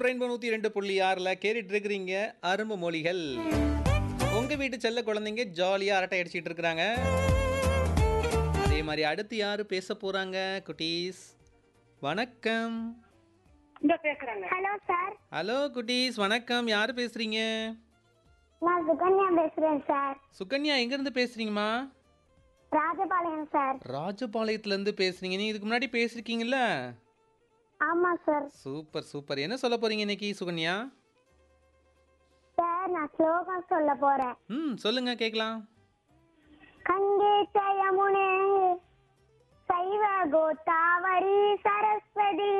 rainbow நூற்றி ரெண்டு புள்ளி ஆறில் கேட்டுட்டு இருக்கிறீங்க அரும்பு மொழிகள் உங்கள் வீட்டு செல்ல குழந்தைங்க ஜாலியாக அரட்டை அடிச்சிட்டு இருக்கிறாங்க அதே மாதிரி அடுத்து யார் பேச போகிறாங்க குட்டீஸ் வணக்கம் இந்த பேசுறாங்க ஹலோ சார் ஹலோ குட்டீஸ் வணக்கம் யார் பேசுகிறீங்க நான் சுகன்யா பேசுறேன் சார் சுகன்யா எங்கேருந்து பேசுகிறீங்கம்மா ராஜபாளையம் சார் ராஜபாளையத்துலேருந்து பேசுகிறீங்க நீங்கள் இதுக்கு முன்னாடி பேசியிருக்கீங்கல்ல ஆமா சார் சூப்பர் சூப்பர் என்ன சொல்ல போகிறீங்க இன்னைக்கு சுகன்யா சார் நான் ஸ்லோகம் சொல்ல போறேன் ம் சொல்லுங்கள் கேட்கலாம் கங்கே யமுனே சைவ கோதாவரி சரஸ்வதி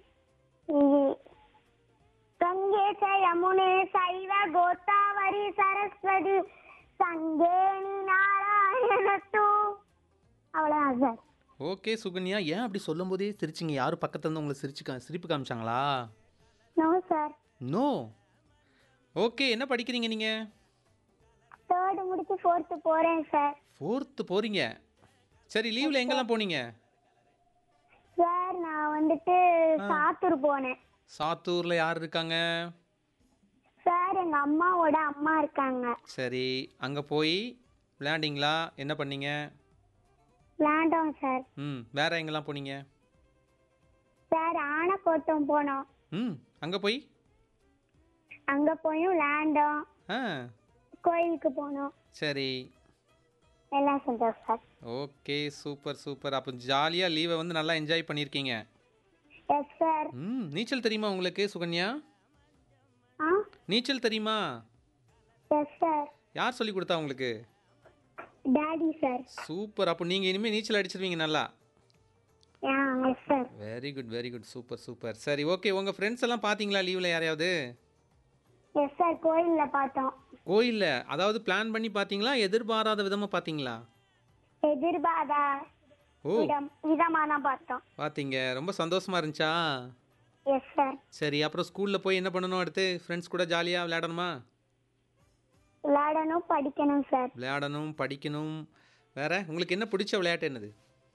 கங்கே யமுனே சைவ கோதாவரி சரஸ்வதி சங்கேணி நாராயணத்து அவ்வளவுதான் சார் ஓகே சுகன்யா ஏன் அப்படி சொல்லும்போதே சிரிச்சிங்க யாரும் பக்கத்துல இருந்து உங்களை சிரிச்சு கா- சிரிப்பு காமிச்சாங்களா நோ சார் நோ ஓகே என்ன படிக்கிறீங்க நீங்கள் தேர்டு முடிச்சு ஃபோர்த்து போறேன் சார் ஃபோர்த்து போகிறீங்க சரி லீவில் எங்கெல்லாம் போனீங்க சார் நான் வந்துட்டு சாத்தூர் போனேன் சாத்தூரில் யார் இருக்காங்க சார் எங்க அம்மாவோட அம்மா இருக்காங்க சரி அங்கே போய் விளையாண்டிங்களா என்ன பண்ணீங்க விளையாண்டோம் சார் ம் வேற எங்கெல்லாம் போனீங்க சார் ஆனைக்கோட்டம் போனோம் ம் அங்கே போய் அங்க போயும் விளையாண்டோம் ஆ கோயிலுக்கு போனோம் சரி எல்லாம் செஞ்சோம் சார் ஓகே சூப்பர் சூப்பர் அப்போ ஜாலியாக லீவை வந்து நல்லா என்ஜாய் பண்ணியிருக்கீங்க எஸ் சார் ம் நீச்சல் தெரியுமா உங்களுக்கு சுகன்யா ஆ நீச்சல் தெரியுமா எஸ் சார் யார் சொல்லி கொடுத்தா உங்களுக்கு டாடி சார் சூப்பர் அப்போ நீங்கள் இனிமேல் நீச்சல் அடிச்சிருவீங்க நல்லா ஆ yes sir very good very good super super சரி ஓகே உங்கள் ஃப்ரெண்ட்ஸ் எல்லாம் பார்த்தீங்களா லீவில் யாரையாவது எஸ் சார் கோயில்ல பார்த்தோம் கோயிலில் அதாவது பிளான் பண்ணி பார்த்தீங்களா எதிர்பாராத விதமாக பார்த்தீங்களா எதிர்பாரா ஓ விதம் விதமா தான் பார்த்தோம் பார்த்தீங்க ரொம்ப சந்தோஷமா இருந்துச்சா எஸ் சார் சரி அப்புறம் ஸ்கூலில் போய் என்ன பண்ணணும் அடுத்து ஃப்ரெண்ட்ஸ் கூட ஜாலியாக விளையாடணுமா விளையாடணும் படிக்கணும் சார் விளையாடணும் படிக்கணும் வேற உங்களுக்கு என்ன பிடிச்ச விளையாட்டு என்னது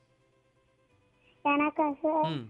எனக்கா சார் ம்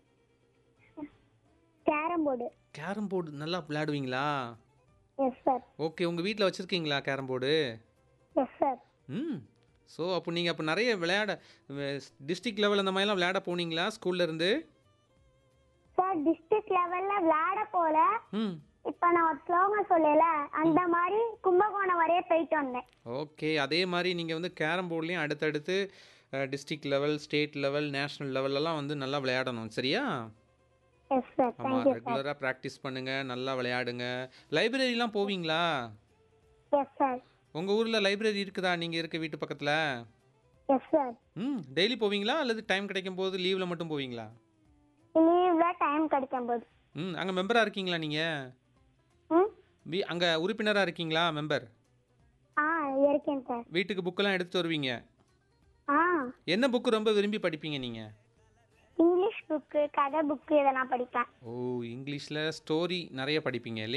கேரம் போர்டு கேரம் போர்டு நல்லா விளையாடுவீங்களா எஸ் சார் ஓகே உங்கள் வீட்டில் வச்சுருக்கீங்களா கேரம் போர்டு எஸ் சார் ம் ஸோ அப்போ நீங்கள் அப்போ நிறைய விளையாட டிஸ்ட்ரிக்ட் லெவல் அந்த மாதிரிலாம் விளையாட போனீங்களா ஸ்கூல்ல இருந்து சார் டிஸ்ட்ரிக்ட் லெவல்ல விளையாட போல ம் இப்ப நான் ஒரு ஸ்லோகம் சொல்லல அந்த மாதிரி கும்பகோணம் வரைய போயிட்டு வந்தேன் ஓகே அதே மாதிரி நீங்கள் வந்து கேரம் போர்ட்லேயும் அடுத்தடுத்து district level state level national லெவல்லலாம் வந்து நல்லா விளையாடணும் சரியா எஸ் சார் ஆமாம் தேங்க்யூ சார் ரெகுலராக ப்ராக்டிஸ் பண்ணுங்கள் நல்லா விளையாடுங்க லைப்ரரிலாம் போவீங்களா எஸ் சார் உங்கள் ஊரில் லைப்ரரி இருக்குதா நீங்கள் இருக்க வீட்டு பக்கத்தில் எஸ் சார் ம் டெய்லி போவீங்களா அல்லது டைம் கிடைக்கும் போது லீவில் மட்டும் போவீங்களா லீவ்ல டைம் கிடைக்கும் போது ம் அங்கே மெம்பராக இருக்கீங்களா நீங்கள் ம் வீ அங்கே உறுப்பினராக இருக்கீங்களா மெம்பர் ஆ இருக்கேன் சார் வீட்டுக்கு புக்கெல்லாம் எடுத்துட்டு வருவீங்க ஆ என்ன புக்கு ரொம்ப விரும்பி படிப்பீங்க நீங்கள் இங்கிலீஷ் புக்கு கதை புக்கு இதெல்லாம் படிப்பேன் ஓ இங்கிலீஷில் ஸ்டோரி நிறைய படிப்பீங்க இல்லையா